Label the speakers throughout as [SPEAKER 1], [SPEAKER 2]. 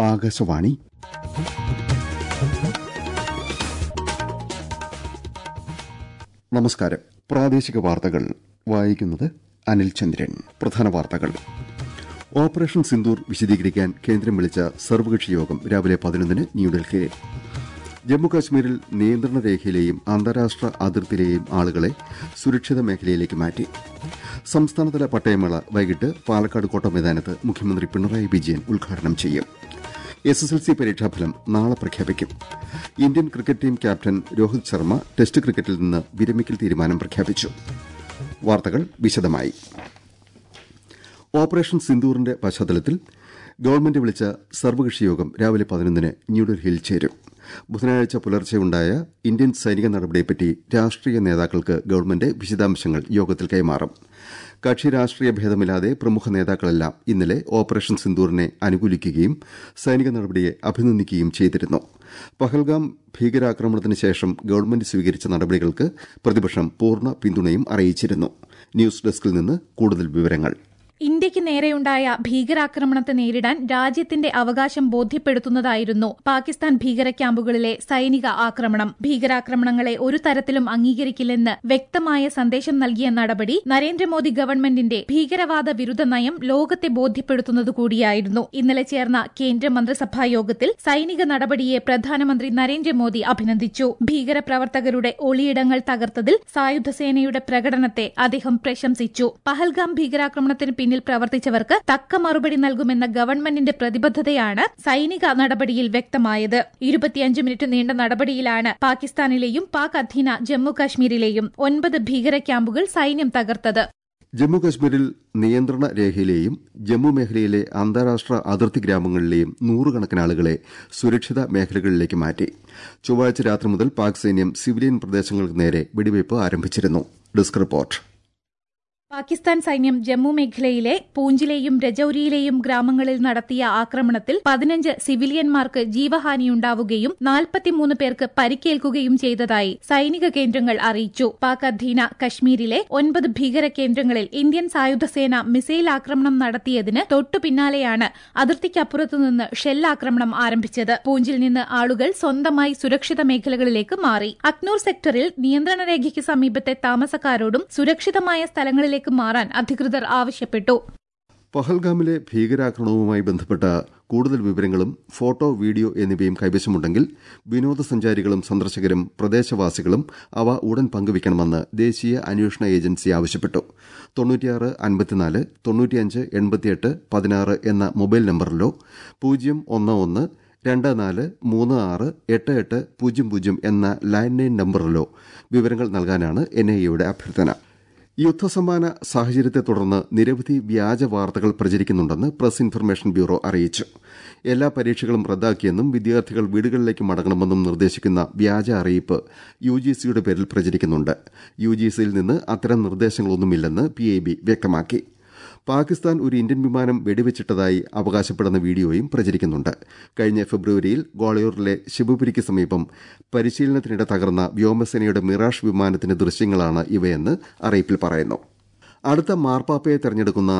[SPEAKER 1] ആകാശവാണി നമസ്കാരം പ്രാദേശിക വാർത്തകൾ വായിക്കുന്നത് അനിൽ ചന്ദ്രൻ പ്രധാന വാർത്തകൾ ഓപ്പറേഷൻ സിന്ദൂർ വിശദീകരിക്കാൻ കേന്ദ്രം വിളിച്ച സർവകക്ഷി യോഗം രാവിലെ പതിനൊന്നിന് ന്യൂഡൽഹിയിൽ ജമ്മുകാശ്മീരിൽ നിയന്ത്രണ രേഖയിലെയും അന്താരാഷ്ട്ര അതിർത്തിയിലെയും ആളുകളെ സുരക്ഷിത മേഖലയിലേക്ക് മാറ്റി സംസ്ഥാനതല പട്ടയമേള വൈകിട്ട് പാലക്കാട് കോട്ട മൈതാനത്ത് മുഖ്യമന്ത്രി പിണറായി വിജയൻ ഉദ്ഘാടനം ചെയ്യും എസ് എസ് എൽ സി പരീക്ഷാഫലം നാളെ പ്രഖ്യാപിക്കും Indian cricket team captain Rohit Sharma test ക്രിക്കറ്റിൽ നിന്ന് വിരമിക്കൽ തീരുമാനം പ്രഖ്യാപിച്ചു വാർത്തകൾ വിശദമായി ഓപ്പറേഷൻ സിന്ദൂറിന്റെ പശ്ചാത്തലത്തിൽ ഗവൺമെന്റ് വിളിച്ച സർവകക്ഷി യോഗം രാവിലെ പതിനൊന്നിന് ന്യൂഡൽഹിയിൽ ചേരും ബുധനാഴ്ച പുലർച്ചെ ഉണ്ടായ ഇന്ത്യൻ സൈനിക നടപടിയെപ്പറ്റി രാഷ്ട്രീയ നേതാക്കൾക്ക് ഗവൺമെന്റ് വിശദാംശങ്ങൾ യോഗത്തിൽ കൈമാറും കക്ഷി രാഷ്ട്രീയ ഭേദമില്ലാതെ പ്രമുഖ നേതാക്കളെല്ലാം ഇന്നലെ ഓപ്പറേഷൻ സിന്ദൂറിനെ അനുകൂലിക്കുകയും സൈനിക നടപടിയെ അഭിനന്ദിക്കുകയും ചെയ്തിരുന്നു പഹൽഗാം ഭീകരാക്രമണത്തിന് ശേഷം ഗവൺമെന്റ് സ്വീകരിച്ച നടപടികൾക്ക് പ്രതിപക്ഷം പൂർണ്ണ പിന്തുണയും അറിയിച്ചിരുന്നു ന്യൂസ് ഡെസ്കിൽ നിന്ന് കൂടുതൽ വിവരങ്ങൾ
[SPEAKER 2] ഇന്ത്യയ്ക്ക് നേരെയുണ്ടായ ഭീകരാക്രമണത്തെ നേരിടാൻ രാജ്യത്തിന്റെ അവകാശം ബോധ്യപ്പെടുത്തുന്നതായിരുന്നു പാകിസ്ഥാൻ ഭീകര ക്യാമ്പുകളിലെ സൈനിക ആക്രമണം ഭീകരാക്രമണങ്ങളെ ഒരു തരത്തിലും അംഗീകരിക്കില്ലെന്ന് വ്യക്തമായ സന്ദേശം നൽകിയ നടപടി നരേന്ദ്രമോദി ഗവൺമെന്റിന്റെ ഭീകരവാദ വിരുദ്ധ നയം ലോകത്തെ ബോധ്യപ്പെടുത്തുന്നതുകൂടിയായിരുന്നു ഇന്നലെ ചേർന്ന കേന്ദ്ര മന്ത്രിസഭാ യോഗത്തിൽ സൈനിക നടപടിയെ പ്രധാനമന്ത്രി നരേന്ദ്രമോദി അഭിനന്ദിച്ചു ഭീകരപ്രവർത്തകരുടെ ഒളിയിടങ്ങൾ തകർത്തതിൽ സായുധസേനയുടെ പ്രകടനത്തെ അദ്ദേഹം പ്രശംസിച്ചു പഹൽഗാം ഭീകരാക്രമണത്തിന് പിന്നിൽ പ്രവർത്തിച്ചവർക്ക് തക്ക മറുപടി നൽകുമെന്ന ഗവൺമെന്റിന്റെ പ്രതിബദ്ധതയാണ് സൈനിക നടപടിയിൽ വ്യക്തമായത് ഇരുപത്തിയഞ്ച് മിനിറ്റ് നീണ്ട നടപടിയിലാണ് പാകിസ്ഥാനിലെയും പാക് അധീന ജമ്മു കാശ്മീരിലെയും ഒൻപത് ഭീകര ക്യാമ്പുകൾ സൈന്യം തകർത്തത്
[SPEAKER 1] ജമ്മുകശ്മീരിൽ നിയന്ത്രണ രേഖയിലെയും ജമ്മു മേഖലയിലെ അന്താരാഷ്ട്ര അതിർത്തി ഗ്രാമങ്ങളിലെയും നൂറുകണക്കിന് ആളുകളെ സുരക്ഷിത മേഖലകളിലേക്ക് മാറ്റി ചൊവ്വാഴ്ച രാത്രി മുതൽ പാക് സൈന്യം സിവിലിയൻ പ്രദേശങ്ങൾക്ക് നേരെ വെടിവയ്പ് ആരംഭിച്ചിരുന്നു ഡെസ്ക് റിപ്പോർട്ട്
[SPEAKER 2] പാകിസ്ഥാൻ സൈന്യം ജമ്മു മേഖലയിലെ പൂഞ്ചിലെയും രജൌരിയിലെയും ഗ്രാമങ്ങളിൽ നടത്തിയ ആക്രമണത്തിൽ പതിനഞ്ച് സിവിലിയന്മാർക്ക് ജീവഹാനിയുണ്ടാവുകയും നാൽപ്പത്തിമൂന്ന് പേർക്ക് പരിക്കേൽക്കുകയും ചെയ്തതായി സൈനിക കേന്ദ്രങ്ങൾ അറിയിച്ചു പാക് അധീന കശ്മീരിലെ ഒൻപത് ഭീകര കേന്ദ്രങ്ങളിൽ ഇന്ത്യൻ സായുധസേന മിസൈൽ ആക്രമണം നടത്തിയതിന് തൊട്ടു പിന്നാലെയാണ് അതിർത്തിക്കപ്പുറത്തുനിന്ന് ഷെല്ലാക്രമണം ആരംഭിച്ചത് പൂഞ്ചിൽ നിന്ന് ആളുകൾ സ്വന്തമായി സുരക്ഷിത മേഖലകളിലേക്ക് മാറി അക്നൂർ സെക്ടറിൽ നിയന്ത്രണ രേഖയ്ക്ക് സമീപത്തെ താമസക്കാരോടും സുരക്ഷിതമായ സ്ഥലങ്ങളിലേക്ക് ലേക്ക് മാറാൻ അധികൃതർ ആവശ്യപ്പെട്ടു
[SPEAKER 1] പഹൽഗാമിലെ ഭീകരാക്രമണവുമായി ബന്ധപ്പെട്ട കൂടുതൽ വിവരങ്ങളും ഫോട്ടോ വീഡിയോ എന്നിവയും കൈവശമുണ്ടെങ്കിൽ വിനോദസഞ്ചാരികളും സന്ദർശകരും പ്രദേശവാസികളും അവ ഉടൻ പങ്കുവയ്ക്കണമെന്ന് ദേശീയ അന്വേഷണ ഏജൻസി ആവശ്യപ്പെട്ടു തൊണ്ണൂറ്റിയാറ് അൻപത്തിനാല് തൊണ്ണൂറ്റിയഞ്ച് എൺപത്തിയെട്ട് പതിനാറ് എന്ന മൊബൈൽ നമ്പറിലോ പൂജ്യം ഒന്ന് ഒന്ന് രണ്ട് നാല് മൂന്ന് ആറ് എട്ട് എട്ട് പൂജ്യം പൂജ്യം എന്ന ലാൻഡ് ലൈൻ നമ്പറിലോ വിവരങ്ങൾ നൽകാനാണ് എൻഐഎയുടെ അഭ്യർത്ഥന യുദ്ധസമാന സാഹചര്യത്തെ തുടർന്ന് നിരവധി വ്യാജ വാർത്തകൾ പ്രചരിക്കുന്നുണ്ടെന്ന് പ്രസ് ഇൻഫർമേഷൻ ബ്യൂറോ അറിയിച്ചു എല്ലാ പരീക്ഷകളും റദ്ദാക്കിയെന്നും വിദ്യാർത്ഥികൾ വീടുകളിലേക്ക് മടങ്ങണമെന്നും നിർദ്ദേശിക്കുന്ന വ്യാജ അറിയിപ്പ് യുജിസിയുടെ പേരിൽ പ്രചരിക്കുന്നുണ്ട് യുജിസിയിൽ നിന്ന് അത്തരം നിർദ്ദേശങ്ങളൊന്നുമില്ലെന്ന് പിഐബി വ്യക്തമാക്കി പാകിസ്ഥാൻ ഒരു ഇന്ത്യൻ വിമാനം വെടിവെച്ചിട്ടതായി അവകാശപ്പെടുന്ന വീഡിയോയും പ്രചരിക്കുന്നുണ്ട് കഴിഞ്ഞ ഫെബ്രുവരിയിൽ ഗ്വാളിയോറിലെ ശിവപുരിക്ക് സമീപം പരിശീലനത്തിനിടെ തകർന്ന വ്യോമസേനയുടെ മിറാഷ് വിമാനത്തിന്റെ ദൃശ്യങ്ങളാണ് ഇവയെന്ന് അറിയിപ്പിൽ പറയുന്നു അടുത്ത മാർപ്പാപ്പയെ തെരഞ്ഞെടുക്കുന്ന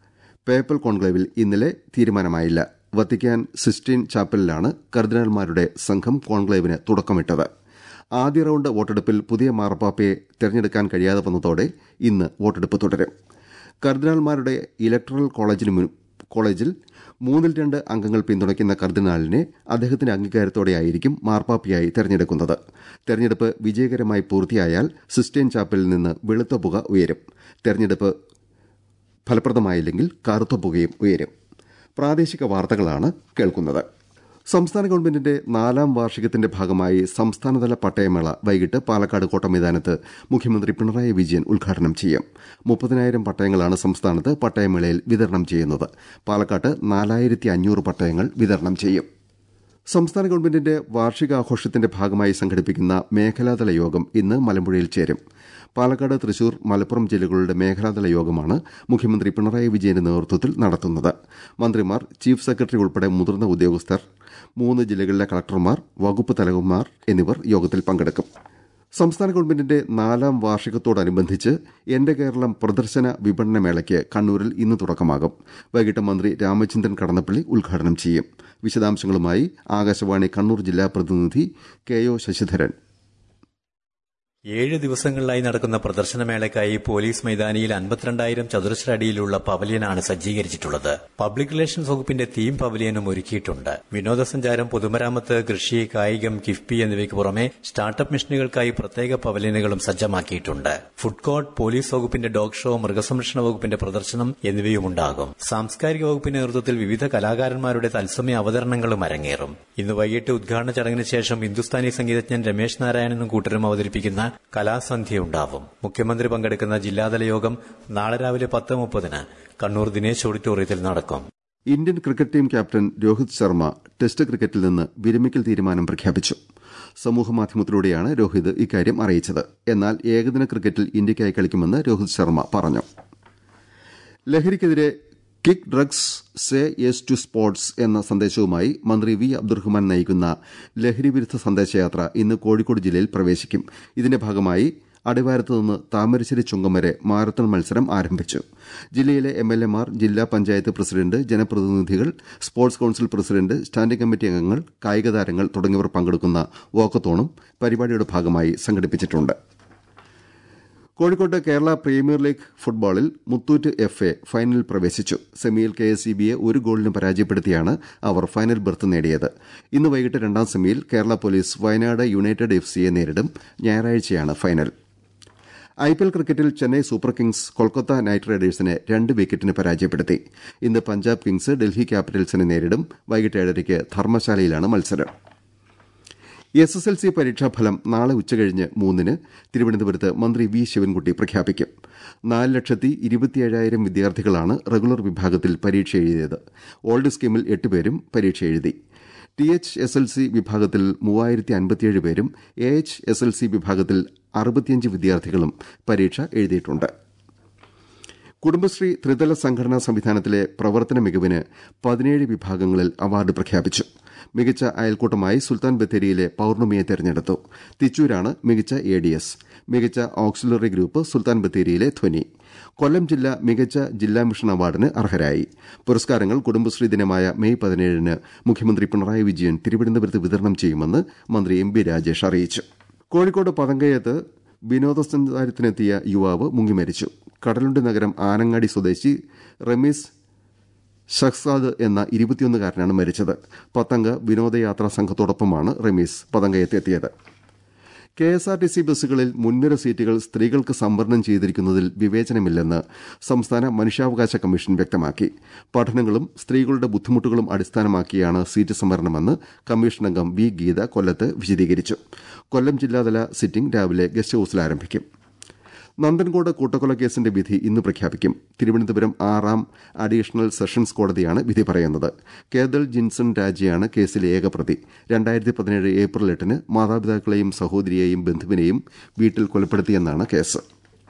[SPEAKER 1] പേപ്പൽ കോൺക്ലേവിൽ ഇന്നലെ തീരുമാനമായില്ല വത്തിക്കാൻ സിസ്റ്റീൻ ചാപ്പലിലാണ് കർദിനാൾമാരുടെ സംഘം കോൺക്ലേവിന് തുടക്കമിട്ടത് ആദ്യ റൌണ്ട് വോട്ടെടുപ്പിൽ പുതിയ മാർപ്പാപ്പയെ തെരഞ്ഞെടുക്കാൻ കഴിയാതെ വന്നതോടെ ഇന്ന് വോട്ടെടുപ്പ് തുടരും കർദിനാൾമാരുടെ ഇലക്ട്രൽ കോളേജിന് കോളേജിൽ മൂന്നിൽ രണ്ട് അംഗങ്ങൾ പിന്തുണയ്ക്കുന്ന കർദിനാളിനെ അദ്ദേഹത്തിന്റെ അംഗീകാരത്തോടെയായിരിക്കും മാർപ്പാപ്പയായി തെരഞ്ഞെടുക്കുന്നത് തെരഞ്ഞെടുപ്പ് വിജയകരമായി പൂർത്തിയായാൽ സിസ്റ്റൈൻ ചാപ്പലിൽ നിന്ന് വെളുത്ത പുക ഉയരും തെരഞ്ഞെടുപ്പ് ഫലപ്രദമായില്ലെങ്കിൽ കറുത്ത പുകയും ഉയരും പ്രാദേശിക വാർത്തകളാണ് കേൾക്കുന്നത് സംസ്ഥാന ഗവൺമെന്റിന്റെ നാലാം വാർഷികത്തിന്റെ ഭാഗമായി സംസ്ഥാനതല പട്ടയമേള വൈകിട്ട് പാലക്കാട് കോട്ട മൈതാനത്ത് മുഖ്യമന്ത്രി പിണറായി വിജയൻ ഉദ്ഘാടനം ചെയ്യും മുപ്പതിനായിരം പട്ടയങ്ങളാണ് സംസ്ഥാനത്ത് പട്ടയമേളയിൽ വിതരണം ചെയ്യുന്നത് പാലക്കാട്ട് നാലായിരത്തി അഞ്ഞൂറ് പട്ടയങ്ങൾ വിതരണം ചെയ്യും സംസ്ഥാന ഗവൺമെന്റിന്റെ വാർഷികാഘോഷത്തിന്റെ ഭാഗമായി സംഘടിപ്പിക്കുന്ന മേഖലാതല യോഗം ഇന്ന് മലമ്പുഴയിൽ ചേരും പാലക്കാട് തൃശൂർ മലപ്പുറം ജില്ലകളുടെ മേഖലാതല യോഗമാണ് മുഖ്യമന്ത്രി പിണറായി വിജയന്റെ നേതൃത്വത്തിൽ നടത്തുന്നത് മന്ത്രിമാർ ചീഫ് സെക്രട്ടറി ഉൾപ്പെടെ മുതിർന്ന ഉദ്യോഗസ്ഥർ മൂന്ന് ജില്ലകളിലെ കളക്ടർമാർ വകുപ്പ് തലവന്മാർ എന്നിവർ യോഗത്തിൽ പങ്കെടുക്കും സംസ്ഥാന ഗവൺമെന്റിന്റെ നാലാം വാർഷികത്തോടനുബന്ധിച്ച് എന്റെ കേരളം പ്രദർശന വിപണന മേളയ്ക്ക് കണ്ണൂരിൽ ഇന്ന് തുടക്കമാകും വൈകിട്ട് മന്ത്രി രാമചന്ദ്രൻ കടന്നപ്പള്ളി ഉദ്ഘാടനം ചെയ്യും വിശദാംശങ്ങളുമായി ആകാശവാണി കണ്ണൂർ ജില്ലാ പ്രതിനിധി കെ ഒ ശശിധരൻ
[SPEAKER 3] ഏഴ് ദിവസങ്ങളിലായി നടക്കുന്ന പ്രദർശനമേളയ്ക്കായി പോലീസ് മൈതാനിയിൽ അൻപത്തിരണ്ടായിരം ചതുരശ്ര അടിയിലുള്ള പവലിയനാണ് സജ്ജീകരിച്ചിട്ടുള്ളത് പബ്ലിക് റിലേഷൻസ് വകുപ്പിന്റെ തീം പവലിയനും ഒരുക്കിയിട്ടുണ്ട് വിനോദസഞ്ചാരം പൊതുമരാമത്ത് കൃഷി കായികം കിഫ്ബി എന്നിവയ്ക്ക് പുറമെ സ്റ്റാർട്ടപ്പ് മിഷനുകൾക്കായി പ്രത്യേക പവലിയനുകളും സജ്ജമാക്കിയിട്ടുണ്ട് ഫുഡ് കോർട്ട് പോലീസ് വകുപ്പിന്റെ ഡോഗ് ഷോ മൃഗസംരക്ഷണ വകുപ്പിന്റെ പ്രദർശനം എന്നിവയും ഉണ്ടാകും സാംസ്കാരിക വകുപ്പിന്റെ നേതൃത്വത്തിൽ വിവിധ കലാകാരന്മാരുടെ തത്സമയ അവതരണങ്ങളും അരങ്ങേറും ഇന്ന് വൈകിട്ട് ഉദ്ഘാടന ചടങ്ങിന് ശേഷം ഹിന്ദുസ്ഥാനി സംഗീതജ്ഞൻ രമേശ് നാരായണനും കൂട്ടരും അവതരിപ്പിക്കുന്ന കലാസന്ധ്യ ഉണ്ടാവും മുഖ്യമന്ത്രി പങ്കെടുക്കുന്ന ജില്ലാതല യോഗം നാളെ രാവിലെ പത്ത് മുപ്പതിന് കണ്ണൂർ ദിനേശ് ഓഡിറ്റോറിയത്തിൽ നടക്കും
[SPEAKER 1] Indian cricket team captain Rohit Sharma test ക്രിക്കറ്റിൽ നിന്ന് വിരമിക്കൽ തീരുമാനം പ്രഖ്യാപിച്ചു സമൂഹമാധ്യമത്തിലൂടെയാണ് രോഹിത് ഇക്കാര്യം അറിയിച്ചത് എന്നാൽ ഏകദിന ക്രിക്കറ്റിൽ ഇന്ത്യയ്ക്കായി കളിക്കുമെന്ന് രോഹിത് ശർമ്മ പറഞ്ഞു ലഹരിക്കെതിരെ kick drugs say yes to sports എന്ന സന്ദേശവുമായി മന്ത്രി വി അബ്ദുറഹ്മാൻ നയിക്കുന്ന ലഹരിവിരുദ്ധ സന്ദേശയാത്ര ഇന്ന് കോഴിക്കോട് ജില്ലയിൽ പ്രവേശിക്കും ഇതിന്റെ ഭാഗമായി അടിവാരത്ത് നിന്ന് താമരശ്ശേരി ചുങ്കം വരെ മാരത്തൺ മത്സരം ആരംഭിച്ചു ജില്ലയിലെ എം എൽ എമാർ ജില്ലാ പഞ്ചായത്ത് പ്രസിഡന്റ് ജനപ്രതിനിധികൾ sports council president standing committee അംഗങ്ങൾ കായിക താരങ്ങൾ തുടങ്ങിയവർ പങ്കെടുക്കുന്ന വാക്കത്തോണും പരിപാടിയുടെ ഭാഗമായി സംഘടിപ്പിച്ചിട്ടുണ്ട് കോഴിക്കോട്ട് കേരള പ്രീമിയർ ലീഗ് ഫുട്ബോളിൽ മുത്തൂറ്റ് എഫ് എ ഫൈനലിൽ പ്രവേശിച്ചു സെമിയിൽ കെ എസ് ഇ ബിയെ ഒരു ഗോളിന് പരാജയപ്പെടുത്തിയാണ് അവർ ഫൈനൽ ബർത്ത് നേടിയത് ഇന്ന് വൈകിട്ട് രണ്ടാം സെമിയിൽ Kerala police Wayanad United F സിയെ നേരിടും ഞായറാഴ്ചയാണ് ഫൈനൽ ഐപിഎൽ ക്രിക്കറ്റിൽ Chennai Super Kings Kolkata Knight റൈഡേഴ്സിനെ രണ്ട് വിക്കറ്റിന് പരാജയപ്പെടുത്തി ഇന്ന് പഞ്ചാബ് കിങ്സ് ഡൽഹി ക്യാപിറ്റൽസിനെ നേരിടും വൈകിട്ട് ഏഴരയ്ക്ക് ധർമ്മശാലയിലാണ് മത്സരം എസ് എസ് എൽ സി പരീക്ഷാഫലം നാളെ ഉച്ചകഴിഞ്ഞ് മൂന്നിന് തിരുവനന്തപുരത്ത് മന്ത്രി വി ശിവൻകുട്ടി പ്രഖ്യാപിക്കും നാല് ലക്ഷത്തി ഇരുപത്തിയേഴായിരം വിദ്യാർത്ഥികളാണ് റെഗുലർ വിഭാഗത്തിൽ പരീക്ഷ എഴുതിയത് ഓൾഡ് സ്കീമിൽ എട്ട് പേരും പരീക്ഷ എഴുതി T H S L C വിഭാഗത്തിൽ മൂവായിരത്തി അൻപത്തിയേഴ് പേരും A H S L C വിഭാഗത്തിൽ അറുപത്തിയഞ്ച് വിദ്യാർത്ഥികളും പരീക്ഷ എഴുതിയിട്ടുണ്ട് കുടുംബശ്രീ ത്രിതല സംഘടനാ സംവിധാനത്തിലെ പ്രവർത്തന മികവിന് പതിനേഴ് വിഭാഗങ്ങളിൽ അവാർഡ് പ്രഖ്യാപിച്ചു മികച്ച അയൽക്കൂട്ടമായി സുൽത്താൻ ബത്തേരിയിലെ പൌർണമിയെ തെരഞ്ഞെടുത്തു തിച്ചൂരാണ് മികച്ച എ ഡി എസ് മികച്ച ഓക്സിലറി ഗ്രൂപ്പ് സുൽത്താൻ ബത്തേരിയിലെ ധ്വനി കൊല്ലം ജില്ല മികച്ച ജില്ലാ മിഷൻ അവാർഡിന് അർഹരായി പുരസ്കാരങ്ങൾ കുടുംബശ്രീ ദിനമായ മെയ് പതിനേഴിന് മുഖ്യമന്ത്രി പിണറായി വിജയൻ തിരുവനന്തപുരത്ത് വിതരണം ചെയ്യുമെന്ന് മന്ത്രി എം ബി രാജേഷ് അറിയിച്ചു കോഴിക്കോട് പതങ്കയത്ത് വിനോദസഞ്ചാരത്തിനെത്തിയ യുവാവ് മുങ്ങിമരിച്ചു കടലുണ്ടി നഗരം ആനങ്ങാടി സ്വദേശി റമീസ് ഷഹ്സാദ് എന്ന ഇരുപത്തിയൊന്നുകാരനാണ് മരിച്ചത് പത്തംഗ വിനോദയാത്രാ സംഘത്തോടൊപ്പമാണ് റമീസ് പതങ്കയത്തെത്തിയത് K S R T C ബസ്സുകളിൽ മുൻനിര സീറ്റുകൾ സ്ത്രീകൾക്ക് സംവരണം ചെയ്തിരിക്കുന്നതിൽ വിവേചനമില്ലെന്ന് സംസ്ഥാന മനുഷ്യാവകാശ കമ്മീഷൻ വ്യക്തമാക്കി പഠനങ്ങളും സ്ത്രീകളുടെ ബുദ്ധിമുട്ടുകളും അടിസ്ഥാനമാക്കിയാണ് സീറ്റ് സംവരണമെന്ന് കമ്മീഷൻ അംഗം വി ഗീത കൊല്ലത്ത് വിശദീകരിച്ചു കൊല്ലം ജില്ലാതല സിറ്റിംഗ് രാവിലെ ഗസ്റ്റ് ഹൌസിൽ ആരംഭിക്കും നന്ദൻകോട് കൂട്ടക്കൊല കേസിന്റെ വിധി ഇന്ന് പ്രഖ്യാപിക്കും തിരുവനന്തപുരം ആറാം അഡീഷണൽ സെഷൻസ് കോടതിയാണ് വിധി പറയുന്നത് കേദൽ ജിൻസൺ രാജയാണ് കേസിലെ ഏകപ്രതി രണ്ടായിരത്തി പതിനേഴ് ഏപ്രിൽ എട്ടിന് മാതാപിതാക്കളെയും സഹോദരിയെയും ബന്ധുവിനെയും വീട്ടിൽ കൊലപ്പെടുത്തിയെന്നാണ് കേസ്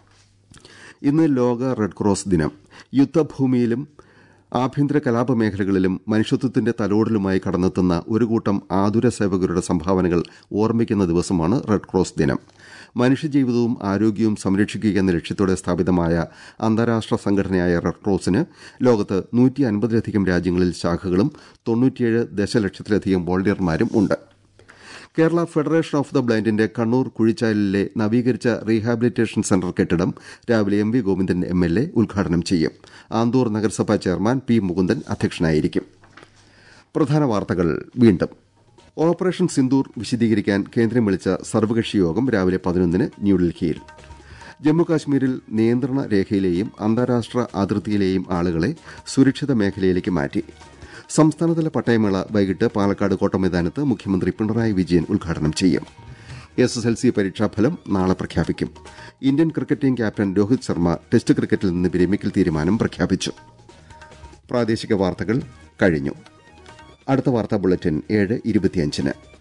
[SPEAKER 1] ഇന്ന് ലോക റെഡ് ക്രോസ് ദിനം യുദ്ധഭൂമിയിലും ആഭ്യന്തര കലാപ മേഖലകളിലും മനുഷ്യത്വത്തിന്റെ തലോടലുമായി കടന്നെത്തുന്ന ഒരു കൂട്ടം ആതുര സേവകരുടെ സംഭാവനകൾ ഓർമ്മിക്കുന്ന ദിവസമാണ് റെഡ് ക്രോസ് ദിനം മനുഷ്യജീവിതവും ആരോഗ്യവും സംരക്ഷിക്കുക എന്ന ലക്ഷ്യത്തോടെ സ്ഥാപിതമായ അന്താരാഷ്ട്ര സംഘടനയായ റെഡ് ക്രോസിന് ലോകത്ത് നൂറ്റി അൻപതിലധികം രാജ്യങ്ങളിൽ ശാഖകളും തൊണ്ണൂറ്റിയേഴ് ദശലക്ഷത്തിലധികം വോളണ്ടിയർമാരും ഉണ്ട് കേരള ഫെഡറേഷൻ ഓഫ് ദ ബ്ലൈൻഡിന്റെ കണ്ണൂർ കുഴിച്ചാലിലെ നവീകരിച്ച റീഹാബിലിറ്റേഷൻ സെന്റർ കെട്ടിടം രാവിലെ M V Govindan M L A ഉദ്ഘാടനം ചെയ്യും ആന്തൂർ നഗരസഭാ ചെയർമാൻ പി മുകുന്ദൻ അധ്യക്ഷനായിരിക്കും പ്രധാന വാർത്തകൾ വീണ്ടും ഓപ്പറേഷൻ സിന്ദൂർ വിശദീകരിക്കാൻ കേന്ദ്രം വിളിച്ച സർവകക്ഷി യോഗം രാവിലെ പതിനൊന്നിന് ന്യൂഡൽഹിയിൽ ജമ്മുകാശ്മീരിൽ നിയന്ത്രണ രേഖയിലെയും അന്താരാഷ്ട്ര അതിർത്തിയിലെയും ആളുകളെ സുരക്ഷിത മേഖലയിലേക്ക് മാറ്റി സംസ്ഥാനതല പട്ടയമേള വൈകിട്ട് പാലക്കാട് കോട്ടമൈതാനത്ത് മുഖ്യമന്ത്രി പിണറായി വിജയൻ ഉദ്ഘാടനം ചെയ്യും എസ് എസ് എൽ സി പരീക്ഷാഫലം നാളെ പ്രഖ്യാപിക്കും Indian cricket team captain Rohit Sharma test ക്രിക്കറ്റിൽ നിന്ന് വിരമിക്കൽ തീരുമാനം പ്രഖ്യാപിച്ചു പ്രാദേശിക വാർത്തകൾ കഴിഞ്ഞു അടുത്ത വാർത്താ ബുള്ളറ്റിൻ ഏഴ് ഇരുപത്തിയഞ്ചിന്